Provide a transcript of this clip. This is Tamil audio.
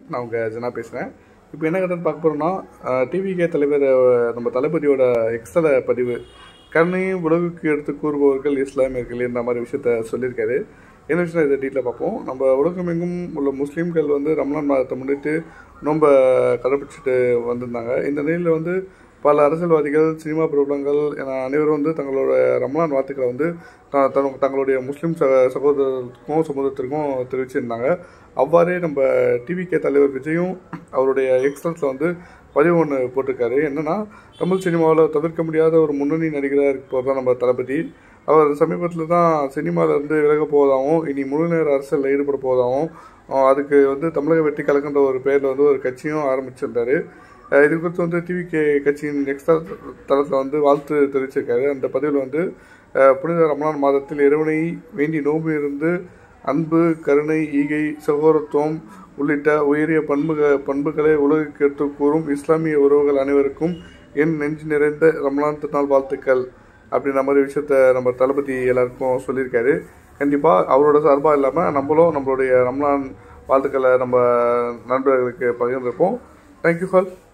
நான் உங்கள் ஜனா பேசுகிறேன் இப்போ என்ன கட்டன்னு பார்க்க போகிறோம்னா டிவிகே தலைவர் அஹ், நம்ம தளபதியோட எக்ஸல பதிவு கருணையும் உலகுக்கு எடுத்து கூறுபவர்கள் இஸ்லாமியர்கள் இந்த மாதிரி விஷயத்த சொல்லியிருக்காரு என்ன விஷயம் இதை டீட்டில் பார்ப்போம் நம்ம உலகமெங்கும் உள்ள முஸ்லீம்கள் வந்து ரமலான் மாதத்தை முன்னிட்டு நோம்ப கடைப்பிடிச்சிட்டு வந்திருந்தாங்க இந்த நிலையில் வந்து பல அரசியல்வாதிகள் சினிமா பிரபலங்கள் என அனைவரும் வந்து தங்களோட ரமலான் வாழ்த்துக்களை வந்து த- தன் தங்களுடைய முஸ்லீம் ச சகோதரருக்கும் சமூகத்திற்கும் தெரிவிச்சிருந்தாங்க அவ்வாறே நம்ம டிவிகே தலைவர் விஜயும் அவருடைய எக்ஸலன்ஸில் வந்து பதிவு ஒன்று போட்டிருக்காரு என்னன்னா தமிழ் சினிமாவில் தவிர்க்க முடியாத ஒரு முன்னணி நடிகராக இருக்க போகிறது தான் நம்ம தளபதி அவர் சமீபத்தில் தான் சினிமாவில் இருந்து விலக போவதாகவும் இனி முழு நேர அரசியலில் ஈடுபட போவதாகவும் அஹ் அதுக்கு வந்து தமிழக வெற்றி கழகன்ற ஒரு பேரில் வந்து ஒரு கட்சியும் ஆரம்பிச்சிருந்தாரு அஹ் இது குறித்து வந்து டிவிகே கட்சியின் எக்ஸ்ட்ரா தளத்தில் வந்து வாழ்த்து தெரிவிச்சிருக்காரு அந்த பதிவில் வந்து அஹ் புனித ரமலான் மாதத்தில் இறைவனை வேண்டி நோம்பு இருந்து அன்பு கருணை ஈகை சகோதரத்துவம் உள்ளிட்ட உயரிய பண்புக பண்புகளை உலகுக்கு எடுத்துக் கூறும் இஸ்லாமிய உறவுகள் அனைவருக்கும் என் நெஞ்சு நிறைந்த ரமலான் திருநாள் வாழ்த்துக்கள் அப்படின்ற மாதிரி விஷயத்த நம்ம தளபதி எல்லாருக்கும் சொல்லியிருக்காரு கண்டிப்பாக அவரோட சார்பாக இல்லாமல் நம்மளும் நம்மளுடைய ரம்லான் வாழ்த்துக்களை நம்ம நண்பர்களுக்கு பகிர்ந்திருப்போம் தேங்க்யூ ஃபால்